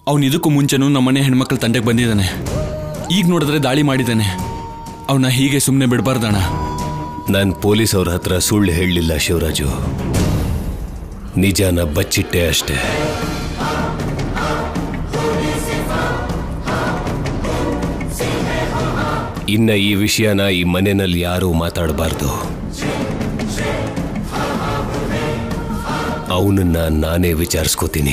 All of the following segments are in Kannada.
ಅವನು ಇದಕ್ಕೂ ಮುಂಚೆನೂ ನಮ್ಮ ಮನೆ ಹೆಣ್ಮಕ್ಳ ತಂಡಕ್ಕೆ ಬಂದಿದ್ದಾನೆ ಈಗ ನೋಡಿದ್ರೆ ದಾಳಿ ಮಾಡಿದ್ದಾನೆ ಅವನ್ನ ಹೀಗೆ ಸುಮ್ಮನೆ ಬಿಡಬಾರ್ದಣ್ಣ ನಾನು ಪೊಲೀಸ್ ಅವ್ರ ಹತ್ರ ಸುಳ್ಳು ಹೇಳಲಿಲ್ಲ ಶಿವರಾಜು ನಿಜಾನ ಬಚ್ಚಿಟ್ಟೆ ಅಷ್ಟೇ ಇನ್ನ ಈ ವಿಷಯನ ಈ ಮನೆಯಲ್ಲಿ ಯಾರೂ ಮಾತಾಡಬಾರ್ದು ಅವನನ್ನ ನಾನೇ ವಿಚಾರಿಸ್ಕೋತೀನಿ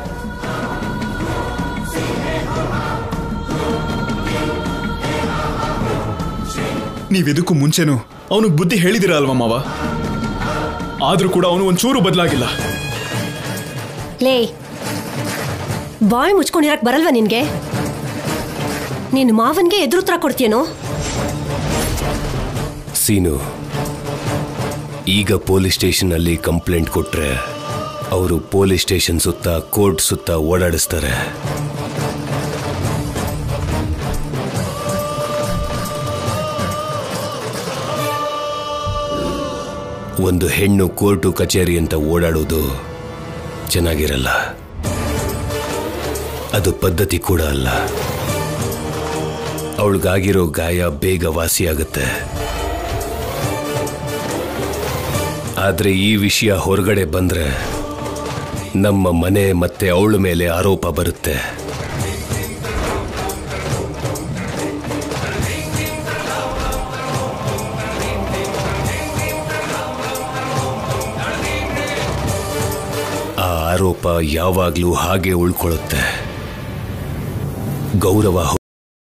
ನೀವಿದಕ್ಕೂ ಮುಂಚೆನೂ ಅವನಿಗೆ ಬುದ್ಧಿ ಹೇಳಿದಿರ ಅಲ್ವಾ ಮಾವ ಆದ್ರೂ ಕೂಡ ಅವನು ಒಂಚೂರು ಬದಲಾಗಿಲ್ಲ ಲೇ ಬಾಯ್ ಮುಚ್ಕೊಂಡಿರಕ್ ಬರಲ್ವಾ ನಿನ್ಗೆ ನೀನು ಮಾವನ್ಗೆ ಎದುರುತ್ತರ ಕೊಡ್ತೀಯನೋ ಸೀನು ಈಗ ಪೊಲೀಸ್ ಸ್ಟೇಷನಲ್ಲಿ ಕಂಪ್ಲೇಂಟ್ ಕೊಟ್ರೆ ಅವರು ಪೊಲೀಸ್ ಸ್ಟೇಷನ್ ಸುತ್ತ ಕೋರ್ಟ್ ಸುತ್ತ ಓಡಾಡಿಸ್ತಾರೆ ಒಂದು ಹೆಣ್ಣು ಕೋರ್ಟು ಕಚೇರಿ ಅಂತ ಓಡಾಡೋದು ಚೆನ್ನಾಗಿರಲ್ಲ ಅದು ಪದ್ಧತಿ ಕೂಡ ಅಲ್ಲ ಅವಳಿಗಾಗಿರೋ ಗಾಯ ಬೇಗ ವಾಸಿಯಾಗುತ್ತೆ ಆದ್ರೆ ಈ ವಿಷಯ ಹೊರಗಡೆ ಬಂದ್ರೆ ನಮ್ಮ ಮನೆ ಮತ್ತೆ ಅವಳ ಮೇಲೆ ಆರೋಪ ಬರುತ್ತೆ ಆ ಆರೋಪ ಯಾವಾಗ್ಲೂ ಹಾಗೆ ಉಳ್ಕೊಳ್ಳುತ್ತೆ ಗೌರವ ಹೋ-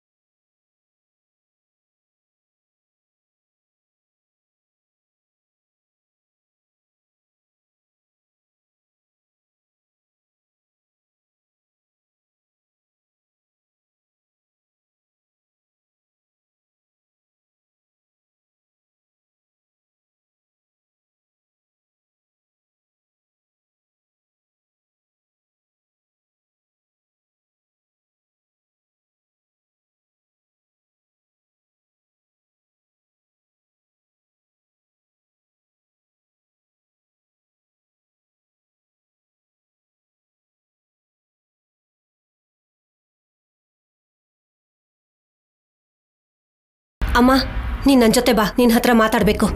ಅಮ್ಮ ನೀನ್ ನನ್ನ ಜೊತೆ ಬಾ ನಿನ್ ಹತ್ರ ಮಾತಾಡ್ಬೇಕು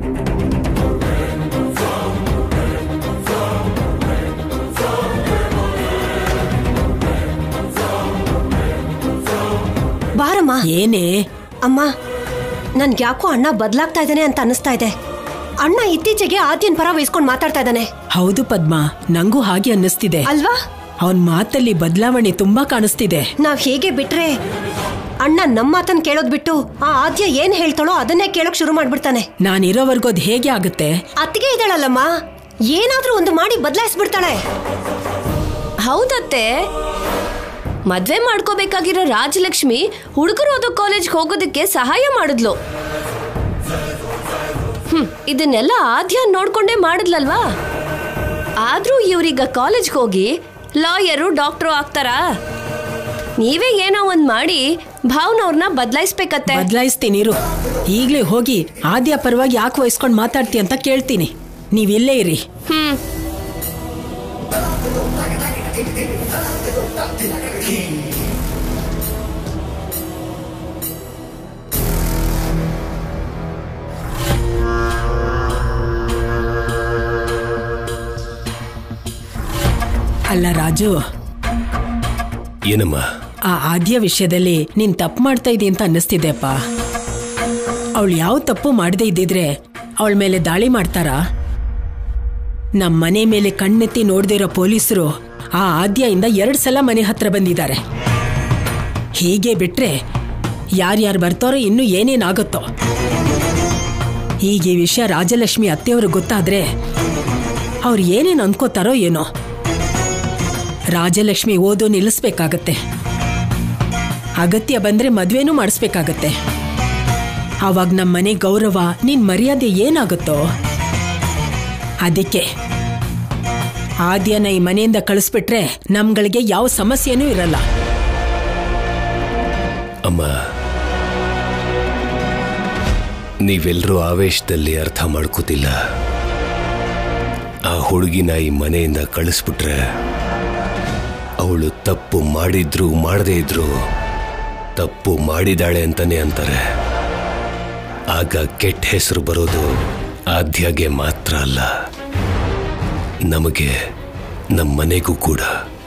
ಬಾರಮ್ಮ ಏನೇ ಅಮ್ಮ ನನ್ಗೆ ಯಾಕೋ ಅಣ್ಣ ಬದಲಾಗ್ತಾ ಇದ್ದಾನೆ ಅಂತ ಅನ್ನಿಸ್ತಾ ಇದೆ ಅಣ್ಣ ಇತ್ತೀಚೆಗೆ ಆದ್ಯನ್ ಪರ ವಹಿಸ್ಕೊಂಡು ಮಾತಾಡ್ತಾ ಇದ್ದಾನೆ ಹೌದು ಪದ್ಮ ನಂಗೂ ಹಾಗೆ ಅನ್ನಿಸ್ತಿದೆ ಅಲ್ವಾ ಅವನ್ ಮಾತಲ್ಲಿ ಬದಲಾವಣೆ ತುಂಬಾ ಕಾಣಿಸ್ತಿದೆ ನಾವ್ ಹೇಗೆ ಬಿಟ್ರೆ ಅಣ್ಣ ನಮ್ಮ ಮಾತನ್ ಕೇಳೋದ್ ಬಿಟ್ಟು ಆ ಆದ್ಯ ಏನ್ ಹೇಳ್ತಾಳೋ ಅದನ್ನೇ ಕೇಳೋಕ್ ಶುರು ಮಾಡ್ಬಿಡ್ತಾನೆ ನಾನಿರೋವರೆಗೂ ಅದ್ ಹೇಗೆ ಆಗುತ್ತೆ ಅತ್ತಿಗೆ ಇದ್ದಾಳಲ್ಲಮ್ಮ ಏನಾದ್ರೂ ಒಂದು ಮಾಡಿ ಬದಲಾಯಿಸ್ಬಿಡ್ತಾಳೆ ಹೌದತ್ತೆ ಮದ್ವೆ ಮಾಡ್ಕೋಬೇಕಾಗಿರೋ ರಾಜಲಕ್ಷ್ಮಿ ಹುಡುಗರು ಓದೋ ಕಾಲೇಜ್ಗೆ ಹೋಗೋದಕ್ಕೆ ಸಹಾಯ ಮಾಡಿದ್ಲು ಹ್ಮ್ ಇದನ್ನೆಲ್ಲ ಆದ್ಯ ನೋಡ್ಕೊಂಡೇ ಮಾಡಿದ್ಲಲ್ವಾ ಆದ್ರೂ ಇವ್ರೀಗ ಕಾಲೇಜ್ಗೆ ಹೋಗಿ ಲಾಯರು ಡಾಕ್ಟ್ರು ಆಗ್ತಾರಾ ನೀವೇ ಏನೋ ಒಂದ್ ಮಾಡಿ ಭಾವನವ್ರನ್ನ ಬದಲಾಯಿಸ್ಬೇಕತ್ತೆ ಬದಲಾಯಿಸ್ತೀನಿರು ಈಗ್ಲೇ ಹೋಗಿ ಆದ್ಯ ಪರವಾಗಿ ಯಾಕೆ ವಹಿಸ್ಕೊಂಡ್ ಮಾತಾಡ್ತಿ ಅಂತ ಕೇಳ್ತೀನಿ ನೀವೆಲ್ಲೇ ಇರಿ ಹ್ಮ್ ಅಲ್ಲ ರಾಜು ಏನಮ್ಮ ಆ ಆದ್ಯ ವಿಷಯದಲ್ಲಿ ನೀನ್ ತಪ್ಪು ಮಾಡ್ತಾ ಇದೀಯ ಅಂತ ಅನ್ನಿಸ್ತಿದೆಪ್ಪ ಅವಳು ಯಾವ ತಪ್ಪು ಮಾಡದೇ ಇದ್ದಿದ್ರೆ ಅವಳ ಮೇಲೆ ದಾಳಿ ಮಾಡ್ತಾರಾ ನಮ್ಮ ಮನೆ ಮೇಲೆ ಕಣ್ಣೆತ್ತಿ ನೋಡ್ದಿರೋ ಪೊಲೀಸರು ಆ ಆದ್ಯಯಿಂದ ಎರಡ್ ಸಲ ಮನೆ ಹತ್ರ ಬಂದಿದ್ದಾರೆ ಹೀಗೆ ಬಿಟ್ರೆ ಯಾರ್ಯಾರು ಬರ್ತಾರೋ ಇನ್ನೂ ಏನೇನಾಗುತ್ತೋ ಈಗ ಈ ವಿಷಯ ರಾಜಲಕ್ಷ್ಮಿ ಅತ್ತೆಯವ್ರಿಗೆ ಗೊತ್ತಾದ್ರೆ ಅವ್ರು ಏನೇನು ಅನ್ಕೋತಾರೋ ಏನೋ ರಾಜಲಕ್ಷ್ಮಿ ಓದು ನಿಲ್ಲಿಸ್ಬೇಕಾಗತ್ತೆ ಅಗತ್ಯ ಬಂದ್ರೆ ಮದ್ವೆನೂ ಮಾಡಿಸ್ಬೇಕಾಗತ್ತೆ ಆವಾಗ ನಮ್ಮ ಮನೆ ಗೌರವ ನಿನ್ ಮರ್ಯಾದೆ ಏನಾಗುತ್ತೋ ಅದಕ್ಕೆ ಆದ್ಯನ ಈ ಮನೆಯಿಂದ ಕಳಿಸ್ಬಿಟ್ರೆ ನಮ್ಗಳಿಗೆ ಯಾವ ಸಮಸ್ಯೆನೂ ಇರಲ್ಲ ಅಮ್ಮ ನೀವೆಲ್ಲರೂ ಆವೇಶದಲ್ಲಿ ಅರ್ಥ ಮಾಡ್ಕೋತಿಲ್ಲ ಆ ಹುಡುಗಿನ ಈ ಮನೆಯಿಂದ ಕಳಿಸ್ಬಿಟ್ರೆ ಅವಳು ತಪ್ಪು ಮಾಡಿದ್ರು ಮಾಡದೇ ಇದ್ರು ತಪ್ಪು ಮಾಡಿದಾಳೆ ಅಂತಾನೆ ಅಂತಾರೆ ಆಗ ಕೆಟ್ಟ ಹೆಸರು ಬರೋದು ಆದ್ಯಗೆ ಮಾತ್ರ ಅಲ್ಲ ನಮಗೆ ನಮ್ಮ ಮನೆಗೂ ಕೂಡ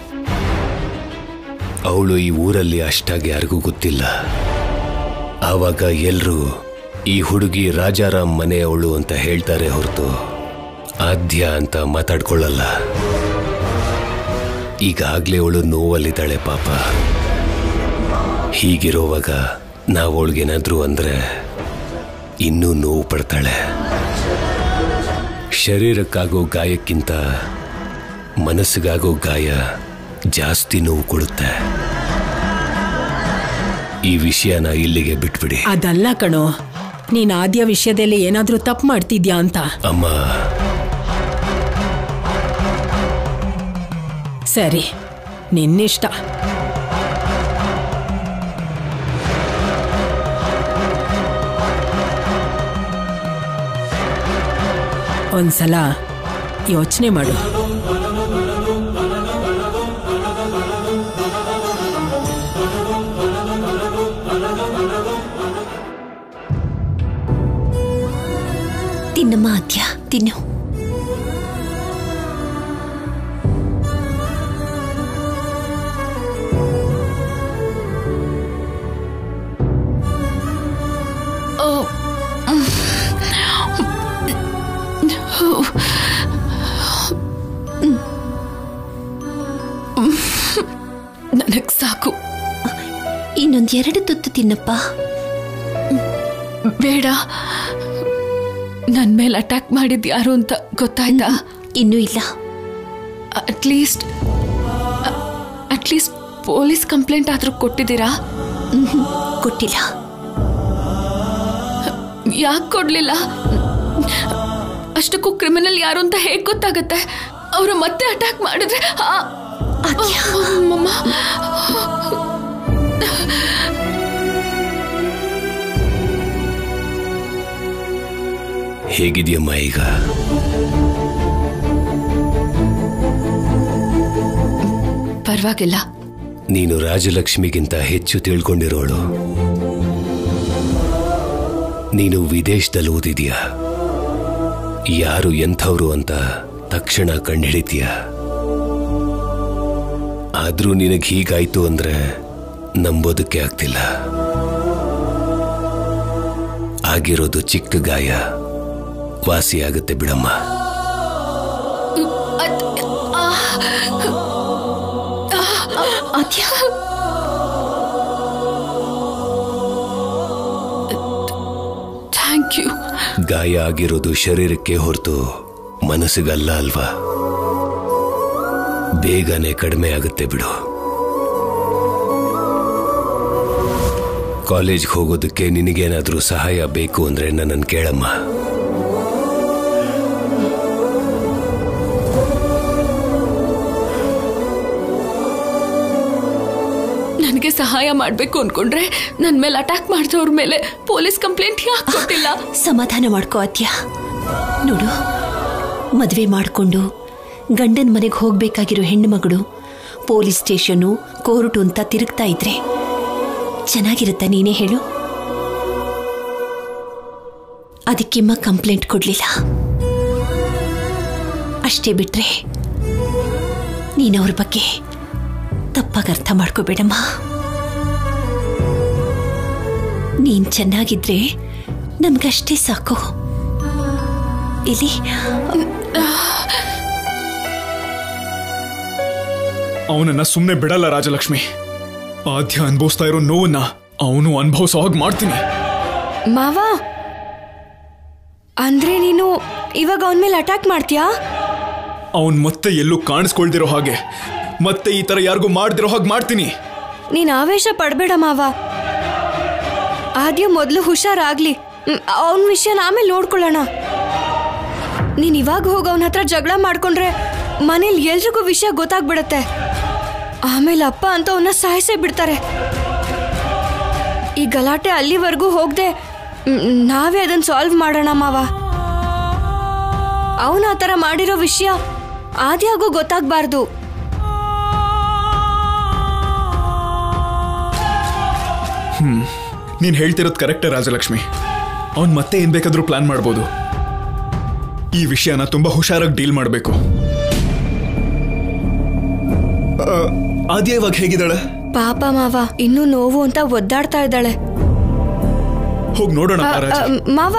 ಅವಳು ಈ ಊರಲ್ಲಿ ಅಷ್ಟಾಗಿ ಯಾರಿಗೂ ಗೊತ್ತಿಲ್ಲ ಆವಾಗ ಎಲ್ರೂ ಈ ಹುಡುಗಿ ರಾಜಾರಾಮ್ ಮನೆಯವಳು ಅಂತ ಹೇಳ್ತಾರೆ ಹೊರತು ಆದ್ಯ ಅಂತ ಮಾತಾಡ್ಕೊಳ್ಳಲ್ಲ ಈಗಾಗ್ಲೇ ಅವಳು ನೋವಲ್ಲಿದ್ದಾಳೆ ಪಾಪ ಹೀಗಿರೋವಾಗ ನಾವು ಅವಳಿಗೇನಾದ್ರೂ ಅಂದ್ರೆ ಇನ್ನೂ ನೋವು ಪಡ್ತಾಳೆ ಶರೀರಕ್ಕಾಗೋ ಗಾಯಕ್ಕಿಂತ ಮನಸ್ಸಿಗಾಗೋ ಗಾಯ ಜಾಸ್ತಿ ನೋವು ಕೊಡುತ್ತೆ ಈ ವಿಷಯನ ಇಲ್ಲಿಗೆ ಬಿಟ್ಬಿಡಿ ಅದಲ್ಲ ಕಣೋ ನೀನ್ ಆದ್ಯ ವಿಷಯದಲ್ಲಿ ಏನಾದ್ರೂ ತಪ್ಪು ಮಾಡ್ತಿದ್ಯಾ ಅಂತ ಅಮ್ಮ ಸರಿ ನಿನ್ನಿಷ್ಟ ಒಂದ್ಸಲ ಯೋಚನೆ ಮಾಡು ತಿನ್ನಮ್ಮ ಆದ್ಯ ತಿನ್ನು ನನಗ್ ಸಾಕು ಇನ್ನೊಂದ್ ಎರಡು ತುತ್ತು ತಿನ್ನಪ್ಪ ಬೇಡ ನನ್ ಮೇಲೆ ಅಟ್ಯಾಕ್ ಮಾಡಿದ್ ಯಾರು ಅಂತ ಗೊತ್ತಾಯ್ತಾ ಇನ್ನೂ ಇಲ್ಲ ಅಟ್ಲೀಸ್ಟ್ ಅಟ್ಲೀಸ್ಟ್ ಪೊಲೀಸ್ ಕಂಪ್ಲೇಂಟ್ ಆದ್ರೂ ಕೊಟ್ಟಿದ್ದೀರಾ ಕೊಟ್ಟಿಲ್ಲ ಯಾಕೆ ಕೊಡ್ಲಿಲ್ಲ ಅಷ್ಟಕ್ಕೂ ಕ್ರಿಮಿನಲ್ ಯಾರು ಅಂತ ಹೇಗ್ ಗೊತ್ತಾಗತ್ತೆ ಅವರು ಮತ್ತೆ ಅಟ್ಯಾಕ್ ಮಾಡಿದ್ರೆ ಆ, ಅಮ್ಮಮ್ಮ. ಹೇಗಿದೆಯಮ್ಮ ಈಗ ಪರವಾಗಿಲ್ಲ ನೀನು ರಾಜಲಕ್ಷ್ಮಿಗಿಂತ ಹೆಚ್ಚು ತಿಳ್ಕೊಂಡಿರೋಳು ನೀನು ವಿದೇಶದಲ್ಲಿ ಓದಿದೀಯ ಯಾರು ಎಂಥವ್ರು ಅಂತ ತಕ್ಷಣ ಕಂಡುಹಿಡಿತೀಯ ಆದ್ರೂ ನಿನಗೆ ಹೀಗಾಯ್ತು ಅಂದ್ರೆ ನಂಬೋದಕ್ಕೆ ಆಗ್ತಿಲ್ಲ ಆಗಿರೋದು ಚಿಕ್ಕ ಗಾಯ ವಾಸಿಯಾಗುತ್ತೆ ಬಿಡಮ್ಮ ಆದ್ಯ ಥ್ಯಾಂಕ್ ಯು ಗಾಯ ಆಗಿರೋದು ಶರೀರಕ್ಕೆ ಹೊರತು ಮನಸ್ಸಿಗಲ್ಲ ಅಲ್ವಾ ಬೇಗನೆ ಕಡಿಮೆ ಆಗುತ್ತೆ ಬಿಡು ಕಾಲೇಜ್ಗೆ ಹೋಗೋದಕ್ಕೆ ನಿನಗೇನಾದ್ರೂ ಸಹಾಯ ಬೇಕು ಅಂದ್ರೆ ನನ್ನನ್ನು ಕೇಳಮ್ಮ ನನಗೆ ಸಹಾಯ ಮಾಡ್ಬೇಕು ಅನ್ಕೊಂಡ್ರೆ ನನ್ ಮೇಲೆ ಅಟ್ಯಾಕ್ ಮಾಡಿದವ್ರ ಮೇಲೆ ಪೊಲೀಸ್ ಕಂಪ್ಲೇಂಟ್ ಯಾಕೆ ಕೊಟ್ಟಿಲ್ಲ ಸಮಾಧಾನ ಮಾಡ್ಕೋ ಆದ್ಯ ನೋಡು ಮದುವೆ ಮಾಡಿಕೊಂಡು ಗಂಡನ ಮನೆಗೆ ಹೋಗ್ಬೇಕಾಗಿರೋ ಹೆಣ್ಣು ಮಗಳು ಪೊಲೀಸ್ ಸ್ಟೇಷನು ಕೋರ್ಟು ಅಂತ ತಿರುಗ್ತಾ ಇದ್ರೆ ಚೆನ್ನಾಗಿರುತ್ತಾ ನೀನೇ ಹೇಳು ಅದಕ್ಕೆಮ್ಮ ಕಂಪ್ಲೇಂಟ್ ಕೊಡ್ಲಿಲ್ಲ ಅಷ್ಟೇ ಬಿಟ್ರೆ ನೀನು ಅವ್ರ ಬಗ್ಗೆ ತಪ್ಪಾಗಿ ಅರ್ಥ ಮಾಡ್ಕೋಬೇಡಮ್ಮ ನೀನ್ ಚೆನ್ನಾಗಿದ್ರೆ ನಮ್ಗಷ್ಟೇ ಸಾಕು ಇಲ್ಲಿ ಅವನನ್ನ ಸುಮ್ಮನೆ ಬಿಡಲ್ಲ ರಾಜಲಕ್ಷ್ಮಿ ಆದ್ಯ ಅನ್ಭವಿಸ್ತಾ ಇರೋ ನೋವನ್ನ ಅವನು ಅನುಭವಿಸೋ ಹಾಗೆ ಮಾಡ್ತೀನಿ ಮಾವ ಅಂದ್ರೆ ನೀನು ಇವಾಗ ಅವನ ಮೇಲೆ ಅಟ್ಯಾಕ್ ಮಾಡ್ತೀಯಾ ಅವನ್ ಮತ್ತೆ ಎಲ್ಲೂ ಕಾಣಿಸ್ಕೊಳ್ದಿರೋ ಹಾಗೆ ಮತ್ತೆ ಈ ತರ ಯಾರಿಗೂ ಮಾಡ್ದಿರೋ ಹಾಗೆ ಮಾಡ್ತೀನಿ ನೀನ್ ಆವೇಶ ಪಡ್ಬೇಡ ಮಾವ ಆದ್ಯ ಮೊದಲು ಹುಷಾರಾಗ್ಲಿ ಅವನ ವಿಷಯನ ಆಮೇಲೆ ನೋಡ್ಕೊಳ್ಳೋಣ ನೀನ್ ಇವಾಗ ಹೋಗಿ ಅವನ ಹತ್ರ ಜಗಳ ಮಾಡ್ಕೊಂಡ್ರೆ ಮನೇಲಿ ಎಲ್ರಿಗೂ ವಿಷಯ ಗೊತ್ತಾಗ್ಬಿಡತ್ತೆ ಆಮೇಲೆ ಅಪ್ಪ ಅಂತ ಅವನ್ನ ಸಾಯಿಸೇ ಬಿಡ್ತಾರೆ ಈ ಗಲಾಟೆ ಅಲ್ಲಿವರೆಗೂ ಹೋಗದೆ ನಾವೇ ಅದನ್ನ ಸಾಲ್ವ್ ಮಾಡೋಣ ಮಾವ ಅವನ ಆ ಥರ ಮಾಡಿರೋ ವಿಷಯ ಆದ್ಯಾಗೂ ಗೊತ್ತಾಗ್ಬಾರ್ದು ನೀನ್ ಹೇಳ್ತಿರೋದು ಕರೆಕ್ಟೇ ರಾಜಲಕ್ಷ್ಮಿ ಅವನ್ ಮತ್ತೆ ಏನ್ ಬೇಕಾದ್ರೂ ಪ್ಲಾನ್ ಮಾಡ್ಬೋದು ಈ ವಿಷಯನ ತುಂಬಾ ಹುಷಾರಾಗಿ ಡೀಲ್ ಮಾಡಬೇಕು ಆದ್ಯ ಇವಾಗ ಹೇಗಿದ್ದಾಳೆ ಪಾಪ ಮಾವ ಇನ್ನೂ ನೋವು ಅಂತ ಒದ್ದಾಡ್ತಾ ಇದ್ದಾಳೆ ಹೋಗಿ ನೋಡೋಣ ಅ, ರಾಜ ಅ, ಮಾವ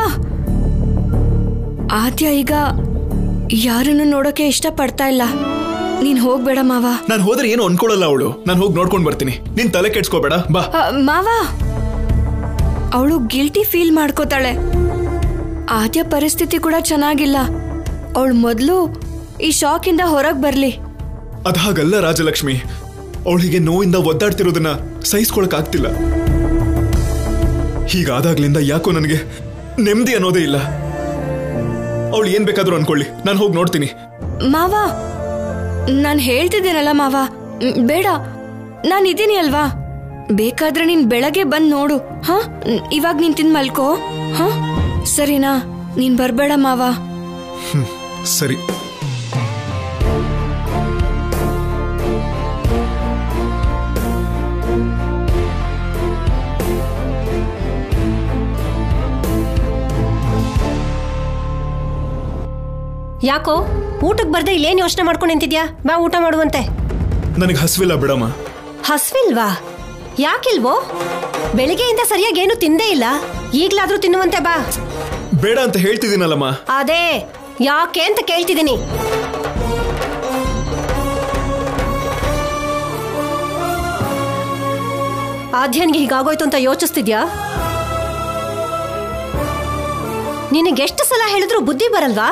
ಆದ್ಯ ಈಗ ಯಾರನ್ನು ನೋಡೋಕೆ ಇಷ್ಟ ಪಡ್ತಾ ಇಲ್ಲ ನೀನ್ ಹೋಗ್ಬೇಡ ಮಾವ ನಾನು ಹೋದ್ರೆ ಏನು ಅನ್ಕೊಳಲ್ಲ ಅವಳು ನಾನು ಹೋಗಿ ನೋಡ್ಕೊಂಡ್ ಬರ್ತೀನಿ ನೀನ್ ತಲೆ ಕೆಡ್ಸ್ಕೋಬೇಡ ಬಾ ಅ, ಮಾವ ಅವಳು ಗಿಲ್ಟಿ ಫೀಲ್ ಮಾಡ್ಕೋತಾಳೆ ಆದ್ಯ ಪರಿಸ್ಥಿತಿ ಕೂಡ ಚೆನ್ನಾಗಿಲ್ಲ ಅವಳು ಮೊದಲು ಈ ಶಾಕಿಂದ ಹೊರಗೆ ಬರಲಿ ಅದ್ ಹಾಗಲ್ಲ ರಾಜಲಕ್ಷ್ಮಿ ಅವಳಿಗೆ ನೋವಿಂದ ಒದ್ದಾಡ್ತಿರೋದನ್ನ ಸಹಿಸ್ಕೊಳಕ್ ಆಗ್ತಿಲ್ಲ ಹೀಗಾದಾಗ್ಲಿಂದ ಯಾಕೋ ನನಗೆ ನೆಮ್ಮದಿ ಅನ್ನೋದೇ ಇಲ್ಲ ಅವಳು ಏನ್ ಬೇಕಾದ್ರೂ ಅನ್ಕೊಳ್ಳಿ ನಾನು ಹೋಗಿ ನೋಡ್ತೀನಿ ಮಾವ ನಾನು ಹೇಳ್ತಿದ್ದೇನಲ್ಲ ಮಾವ ಮ್, ಬೇಡ ನಾನು ಇದ್ದೀನಿ ಅಲ್ವಾ ಬೇಕಾದ್ರೆ ನೀನ್ ಬೆಳಗ್ಗೆ ಬಂದು ನೋಡು ಹಾ ನ್- ಇವಾಗ ನೀನ್ ತಿಂದ್ ಮಲ್ಕೋ ಹಾ ಸರಿನಾ ನೀನ್ ಬರ್ಬೇಡ ಮಾವ ಸರಿ ಯಾಕೋ ಊಟಕ್ಕೆ ಬರ್ದೆ ಇಲ್ಲೇನು ಯೋಚನೆ ಮಾಡ್ಕೊಂಡು ನಿಂತಿದ್ಯಾ ಬಾ ಊಟ ಮಾಡುವಂತೆ ನನಗೆ ಹಸ್ವಿಲ್ಲ ಬಿಡಮ್ಮ ಹಸ್ವಿಲ್ವಾ ಯಾಕಿಲ್ವೋ ಬೆಳಿಗ್ಗೆಯಿಂದ ಸರಿಯಾಗಿ ಏನು ತಿಂದೇ ಇಲ್ಲ ಈಗ್ಲಾದ್ರೂ ತಿನ್ನುವಂತೆ ಬಾ ಬೇಡ ಅಂತ ಹೇಳ್ತಿದ್ದೀನಲ್ಲಮ್ಮ ಅದೇ ಯಾಕೆ ಅಂತ ಕೇಳ್ತಿದ್ದೀನಿ ಆದ್ಯನ್ಗೆ ಹೀಗಾಗೋಯ್ತು ಅಂತ ಯೋಚಿಸ್ತಿದ್ಯಾ ನಿನಗೆ ಎಷ್ಟು ಸಲ ಹೇಳಿದ್ರು ಬುದ್ಧಿ ಬರಲ್ವಾ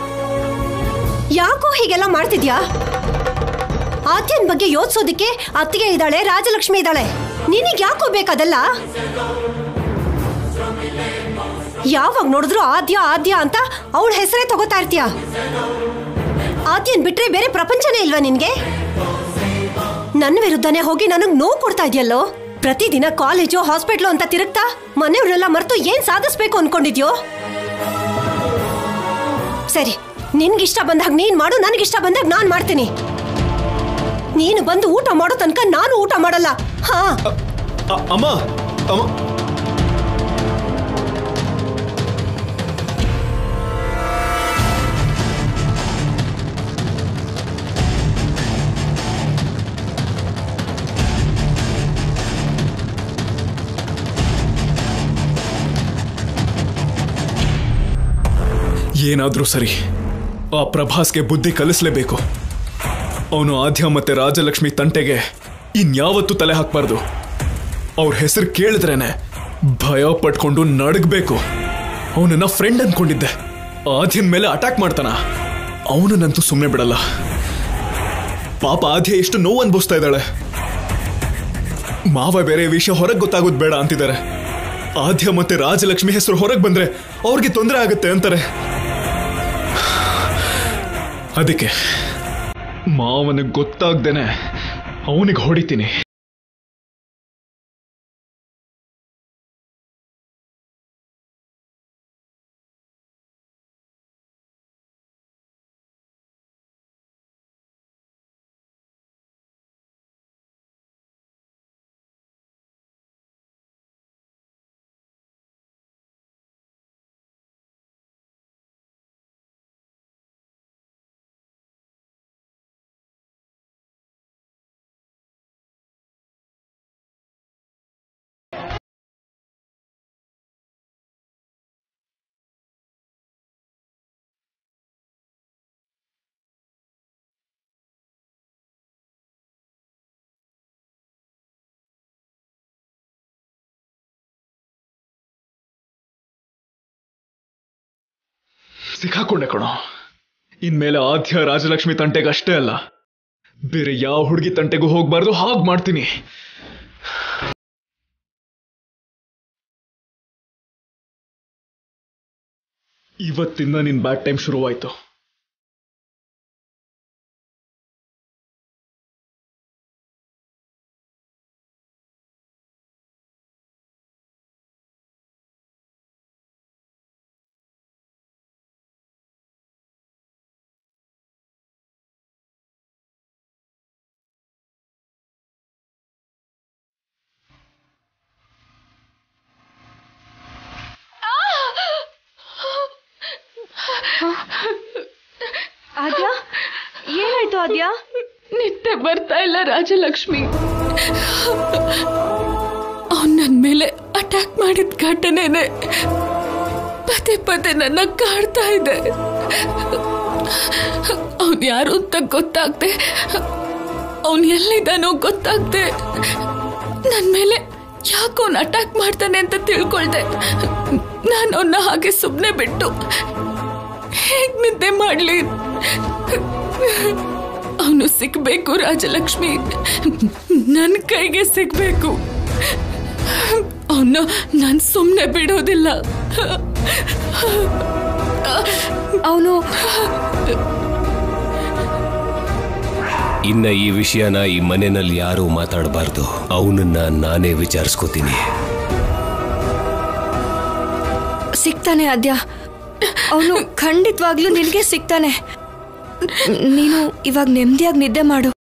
ಯಾಕೋ ಹೀಗೆಲ್ಲ ಮಾಡ್ತಿದ್ಯಾ ಆದ್ಯನ್ ಬಗ್ಗೆ ಯೋಚಿಸೋದಿಕ್ಕೆ ಅತ್ತಿಗೆ ಇದ್ದಾಳೆ ರಾಜಲಕ್ಷ್ಮಿ ಇದ್ದಾಳೆ ನಿನಗೆ ಯಾಕೋ ಬೇಕದೆಲ್ಲ ಯಾವಾಗ ನೋಡಿದ್ರು ಆದ್ಯ ಆದ್ಯ ಅಂತ ಅವಳ ಹೆಸರೇ ತಗೋತಾ ಇರ್ತೀಯ ಆದ್ಯನ್ ಬಿಟ್ರೆ ಬೇರೆ ಪ್ರಪಂಚನೇ ಇಲ್ವಾ ನಿನ್ಗೆ ನನ್ನ ವಿರುದ್ಧನೇ ಹೋಗಿ ನನಗ್ ನೋವು ಕೊಡ್ತಾ ಇದೆಯಲ್ಲೋ ಪ್ರತಿದಿನ ಕಾಲೇಜು ಹಾಸ್ಪಿಟ್ಲು ಅಂತ ತಿರುಗ್ತಾ ಮನೆಯವ್ರನ್ನೆಲ್ಲ ಮರೆತು ಏನ್ ಸಾಧಿಸ್ಬೇಕು ಅನ್ಕೊಂಡಿದ್ಯೋ ಸರಿ ನಿನ್ಗಿಷ್ಟ ಬಂದಾಗ ನೀನ್ ಮಾಡು ನನಗಿಷ್ಟ ಬಂದಾಗ ನಾನ್ ಮಾಡ್ತೀನಿ ನೀನು ಬಂದು ಊಟ ಮಾಡೋ ತನಕ ನಾನು ಊಟ ಮಾಡಲ್ಲ ಹಾ ಅ- ಅಮ್ಮ ಅಮ್ಮ ಏನಾದ್ರೂ ಸರಿ ಆ ಪ್ರಭಾಸ್ಗೆ ಬುದ್ಧಿ ಕಲಿಸ್ಲೇಬೇಕು ಅವನು ಆದ್ಯ ಮತ್ತೆ ರಾಜಲಕ್ಷ್ಮಿ ತಂಟೆಗೆ ಇನ್ಯಾವತ್ತೂ ತಲೆ ಹಾಕ್ಬಾರ್ದು ಅವ್ರ ಹೆಸರು ಕೇಳಿದ್ರೇನೆ ಭಯ ಪಟ್ಕೊಂಡು ನಡಗಬೇಕು ಅವನನ್ನ ಫ್ರೆಂಡ್ ಅನ್ಕೊಂಡಿದ್ದೆ ಆದ್ಯನ್ ಮೇಲೆ ಅಟ್ಯಾಕ್ ಮಾಡ್ತಾನ ಅವನನ್ನಂತೂ ಸುಮ್ಮನೆ ಬಿಡಲ್ಲ ಪಾಪ ಆದ್ಯ ಎಷ್ಟು ನೋವು ಅನ್ಭವಿಸ್ತಾ ಇದ್ದಾಳೆ ಮಾವ ಬೇರೆ ವಿಷಯ ಹೊರಗೆ ಗೊತ್ತಾಗೋದು ಬೇಡ ಅಂತಿದ್ದಾರೆ ಆದ್ಯ ಮತ್ತೆ ರಾಜಲಕ್ಷ್ಮಿ ಹೆಸರು ಹೊರಗೆ ಬಂದ್ರೆ ಅವ್ರಿಗೆ ತೊಂದರೆ ಆಗುತ್ತೆ ಅಂತಾರೆ ಅದಕ್ಕೆ ಮಾವನಿಗೆ ಗೊತ್ತಾಗ್ದೇನೆ ಅವನಿಗೆ ಹೊಡಿತೀನಿ ಸಿಕ್ಕಾಕೊಂಡೆ ಕಣೋ ಇನ್ಮೇಲೆ ಆದ್ಯ ರಾಜಲಕ್ಷ್ಮಿ ತಂಟೆಗೆ ಅಷ್ಟೇ ಅಲ್ಲ ಬೇರೆ ಯಾವ ಹುಡುಗಿ ತಂಟೆಗೂ ಹೋಗ್ಬಾರ್ದು ಹಾಗೆ ಮಾಡ್ತೀನಿ ಇವತ್ತಿಂದ ನಿನ್ ಬ್ಯಾಡ್ ಟೈಮ್ ಶುರುವಾಯ್ತು ಆದ್ಯ ಏನಾಯ್ತು ಆದ್ಯ ನಿದ್ದೆ ಬರ್ತಾ ಇಲ್ಲ ರಾಜಲಕ್ಷ್ಮಿ ಅವನ್ ನನ್ ಮೇಲೆ ಅಟ್ಯಾಕ್ ಮಾಡಿದ ಘಟನೆನೆ ಪದೇ ಪದೇ ನನ್ನ ಕಾಡ್ತಾ ಇದೆ ಅವನ್ ಯಾರು ಅಂತ ಗೊತ್ತಾಗ್ದೆ ಅವನ್ ಎಲ್ಲಿದ್ದಾನೋ ಗೊತ್ತಾಗ್ದೆ ನನ್ ಮೇಲೆ ಯಾಕೋ ಅವ್ನು ಅಟ್ಯಾಕ್ ಮಾಡ್ತಾನೆ ಅಂತ ತಿಳ್ಕೊಳ್ದೆ ನಾನು ಅವನ್ನ ಹಾಗೆ ಸುಮ್ಮನೆ ಬಿಟ್ಟು ಹೇಗ್ ನಿದ್ದೆ ಮಾಡ್ಲಿ ಅವನು ಸಿಗ್ಬೇಕು ರಾಜಲಕ್ಷ್ಮಿ ನನ್ನ ಕೈಗೆ ಸಿಗ್ಬೇಕು ಅವನು ನಾನು ಸುಮ್ಮನೆ ಬಿಡೋದಿಲ್ಲ ಅವನು ಇನ್ನ ಈ ವಿಷಯನ ಈ ಮನೆಯಲ್ಲಿ ಯಾರೂ ಮಾತಾಡಬಾರ್ದು ಅವನನ್ನ ನಾನೇ ವಿಚಾರಿಸ್ಕೋತೀನಿ ಸಿಗ್ತಾನೆ ಆದ್ಯ ಅವನು ಖಂಡಿತವಾಗ್ಲೂ ನಿನಗೆ ಸಿಗ್ತಾನೆ ನೀನು ಇವಾಗ ನೆಮ್ಮದಿಯಾಗಿ ನಿದ್ದೆ ಮಾಡು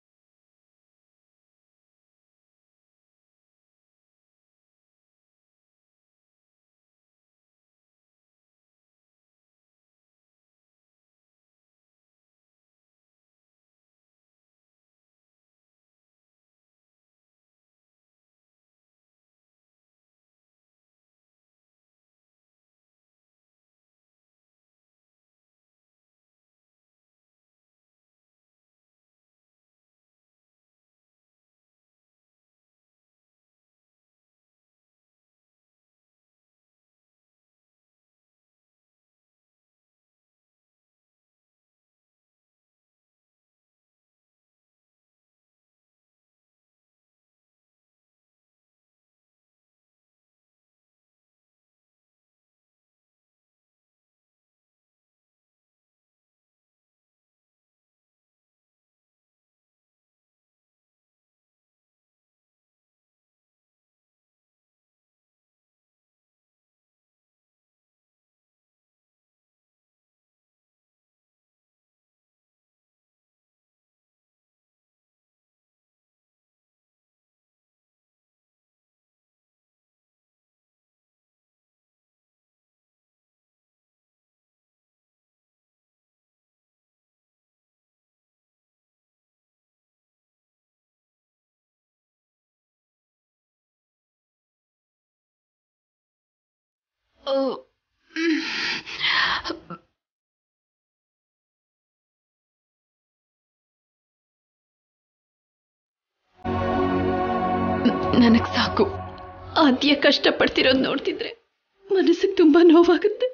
ನನಗ್ ಸಾಕು ಆದ್ಯ ಕಷ್ಟಪಡ್ತಿರೋದ್ ನೋಡ್ತಿದ್ರೆ ಮನಸ್ಸಿಗೆ ತುಂಬಾ ನೋವಾಗುತ್ತೆ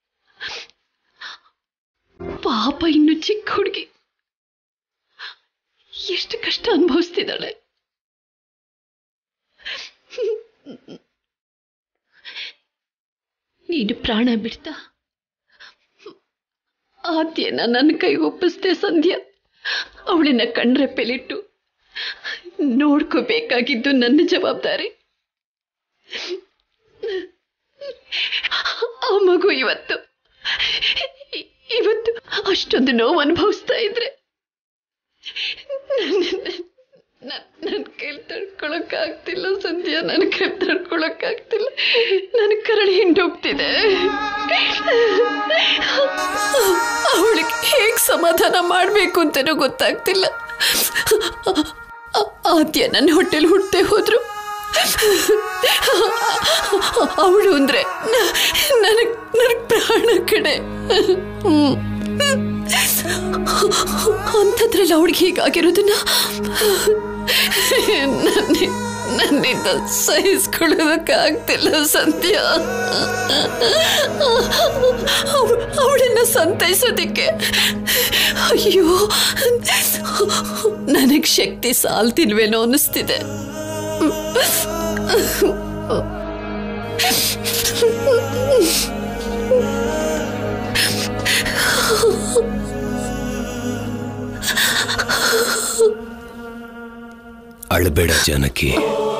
ಪಾಪ ಇನ್ನು ಚಿಕ್ಕ ಹುಡುಗಿ ಎಷ್ಟು ಕಷ್ಟ ಅನುಭವಿಸ್ತಿದ್ದಾಳೆ ನೀನು ಪ್ರಾಣ ಬಿಡ್ತಾ ಆದ್ಯನ ನನ್ನ ಕೈ ಒಪ್ಪಿಸ್ದೆ ಸಂಧ್ಯಾ ಅವಳನ್ನ ಕಣ್ರೆಪ್ಪೆಲಿಟ್ಟು ನೋಡ್ಕೋಬೇಕಾಗಿದ್ದು ನನ್ನ ಜವಾಬ್ದಾರಿ ಆ ಮಗು ಇವತ್ತು ಇ- ಇವತ್ತು ಅಷ್ಟೊಂದು ನೋವು ಅನುಭವಿಸ್ತಾ ಇದ್ರೆ ನನ್ನ ಕೈಲಿ ತಡ್ಕೊಳಕ್ಕಾಗ್ತಿಲ್ಲ ಸಂಧ್ಯಾ ನನ್ನ ಕೈಲಿ ತಡ್ಕೊಳಕ್ಕಾಗ್ತಿಲ್ಲ ನನ್ನ ಕರಡಿ ಹಿಂಡೋಗ್ತಿದೆ ಅವಳಿಗೆ ಹೇಗ್ ಸಮಾಧಾನ ಮಾಡಬೇಕು ಅಂತನೂ ಗೊತ್ತಾಗ್ತಿಲ್ಲ ಆದ್ಯ ನನ್ನ ಹೊಟ್ಟೆಲಿ ಹುಟ್ಟದೆ ಹೋದ್ರು ಅವಳು ಅಂದ್ರೆ ನನಗ್ ನನಗ್ ಪ್ರಾಣ ಕಡೆ ಅಂಥದ್ರಲ್ಲಿ ಅವಳಿಗೆ ಹೀಗಾಗಿರೋದನ್ನ ನನ್ನ ನನ್ನಿಂದ ಸಹಿಸ್ಕೊಳ್ಳೋದಕ್ಕಾಗ್ತಿಲ್ಲ ಸಂಧ್ಯಾ ಅವಳನ್ನ ಸಂತೈಸೋದಿಕ್ಕೆ ಅಯ್ಯೋ ನನಗ್ ಶಕ್ತಿ ಸಾಲ್ತಿಲ್ವೇನೋ ಅನ್ನಿಸ್ತಿದೆ ಅಳಬೇಡ ಜಾನಕಿ